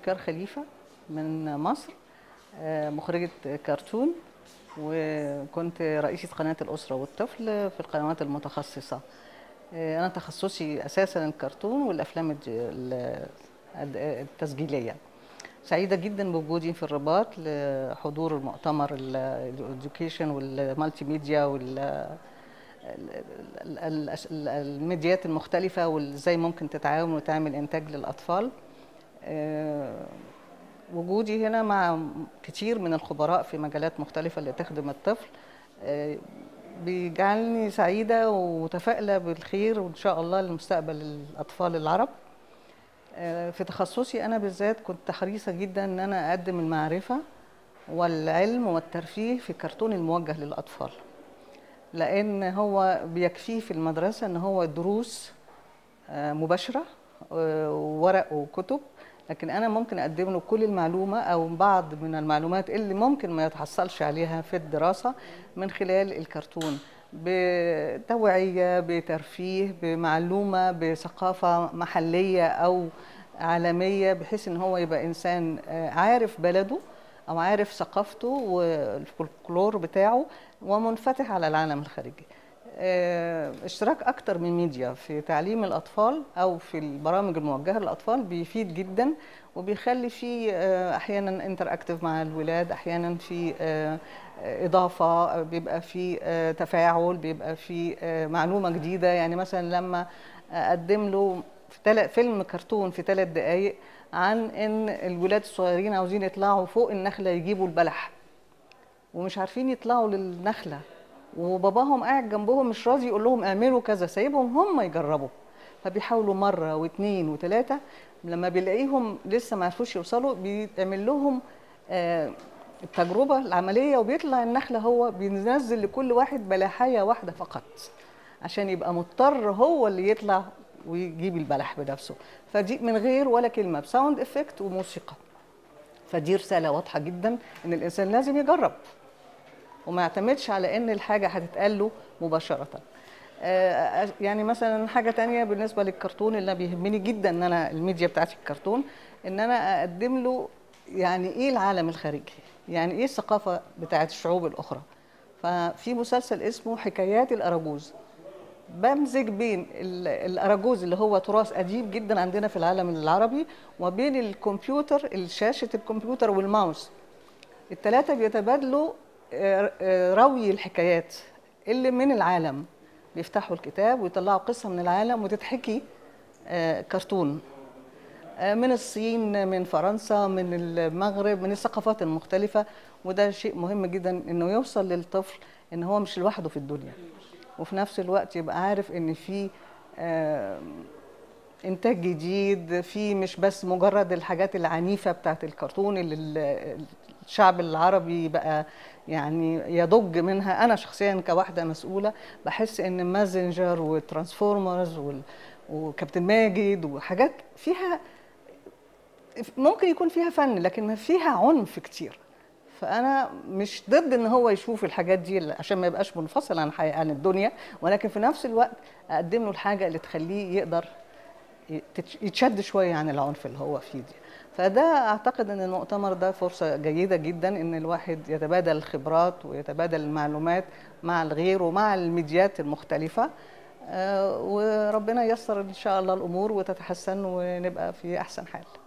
أفكار خليفة من مصر آه، مخرجة كرتون وكنت رئيسة قناة الأسرة والطفل في القنوات المتخصصة آه، أنا تخصصي أساسا الكرتون والأفلام الج- ال- التسجيلية سعيدة جدا بوجودي في الرباط لحضور المؤتمر الإديوكيشن والمالتي ميديا وال ال- ال- ال- ال- الميديات المختلفة وازاي ممكن تتعاون وتعمل إنتاج للأطفال آه، وجودي هنا مع كتير من الخبراء في مجالات مختلفة اللي تخدم الطفل آه، بيجعلني سعيدة ومتفائلة بالخير وإن شاء الله لمستقبل الأطفال العرب آه، في تخصصي أنا بالذات كنت حريصة جدا إن أنا أقدم المعرفة والعلم والترفيه في كرتون الموجه للأطفال لأن هو بيكفيه في المدرسة إن هو دروس آه، مباشرة آه، وورق وكتب لكن أنا ممكن أقدم له كل المعلومة أو بعض من المعلومات اللي ممكن ما يتحصلش عليها في الدراسة من خلال الكرتون بتوعية بترفيه بمعلومة بثقافة محلية أو عالمية بحيث إن هو يبقى إنسان آه، عارف بلده أو عارف ثقافته والفولكلور بتاعه ومنفتح على العالم الخارجي آه، اشتراك اكتر من ميديا في تعليم الاطفال او في البرامج الموجهه للاطفال بيفيد جدا وبيخلي في آه، احيانا انتراكتيف مع الولاد احيانا في آه، آه، اضافه بيبقى في آه، تفاعل بيبقى في آه، معلومه جديده يعني مثلا لما اقدم له في تل- فيلم كرتون في ثلاث دقائق عن ان الولاد الصغيرين عاوزين يطلعوا فوق النخله يجيبوا البلح ومش عارفين يطلعوا للنخله وباباهم قاعد جنبهم مش راضي يقول لهم اعملوا كذا سايبهم هم يجربوا فبيحاولوا مره واثنين وثلاثه لما بيلاقيهم لسه ما عرفوش يوصلوا بيعمل لهم آه، التجربه العمليه وبيطلع النخله هو بينزل لكل واحد بلاحيه واحده فقط عشان يبقى مضطر هو اللي يطلع ويجيب البلح بنفسه فدي من غير ولا كلمه بساوند افكت وموسيقى فدي رساله واضحه جدا ان الانسان لازم يجرب وما يعتمدش على ان الحاجه هتتقال له مباشره آه، يعني مثلا حاجه تانية بالنسبه للكرتون اللي بيهمني جدا ان انا الميديا بتاعتي الكرتون ان انا اقدم له يعني ايه العالم الخارجي يعني ايه الثقافه بتاعت الشعوب الاخرى ففي مسلسل اسمه حكايات الاراجوز بمزج بين ال- الاراجوز اللي هو تراث قديم جدا عندنا في العالم العربي وبين الكمبيوتر شاشه الكمبيوتر والماوس الثلاثه بيتبادلوا آه، آه، روي الحكايات اللي من العالم بيفتحوا الكتاب ويطلعوا قصه من العالم وتتحكي آه، كرتون آه، من الصين من فرنسا من المغرب من الثقافات المختلفة وده شيء مهم جدا انه يوصل للطفل ان هو مش لوحده في الدنيا وفي نفس الوقت يبقى عارف ان في آه، انتاج جديد في مش بس مجرد الحاجات العنيفة بتاعت الكرتون اللي ال- الشعب العربي بقى يعني يضج منها انا شخصيا كواحدة مسؤولة بحس ان مازنجر وترانسفورمرز وال- وكابتن ماجد وحاجات فيها ممكن يكون فيها فن لكن ما فيها عنف كتير فانا مش ضد ان هو يشوف الحاجات دي عشان ما يبقاش منفصل عن حي- عن الدنيا ولكن في نفس الوقت اقدم له الحاجه اللي تخليه يقدر يتش- يتشد شويه عن العنف اللي هو فيه دي فده اعتقد ان المؤتمر ده فرصه جيده جدا ان الواحد يتبادل الخبرات ويتبادل المعلومات مع الغير ومع الميديات المختلفه آه، وربنا ييسر ان شاء الله الامور وتتحسن ونبقى في احسن حال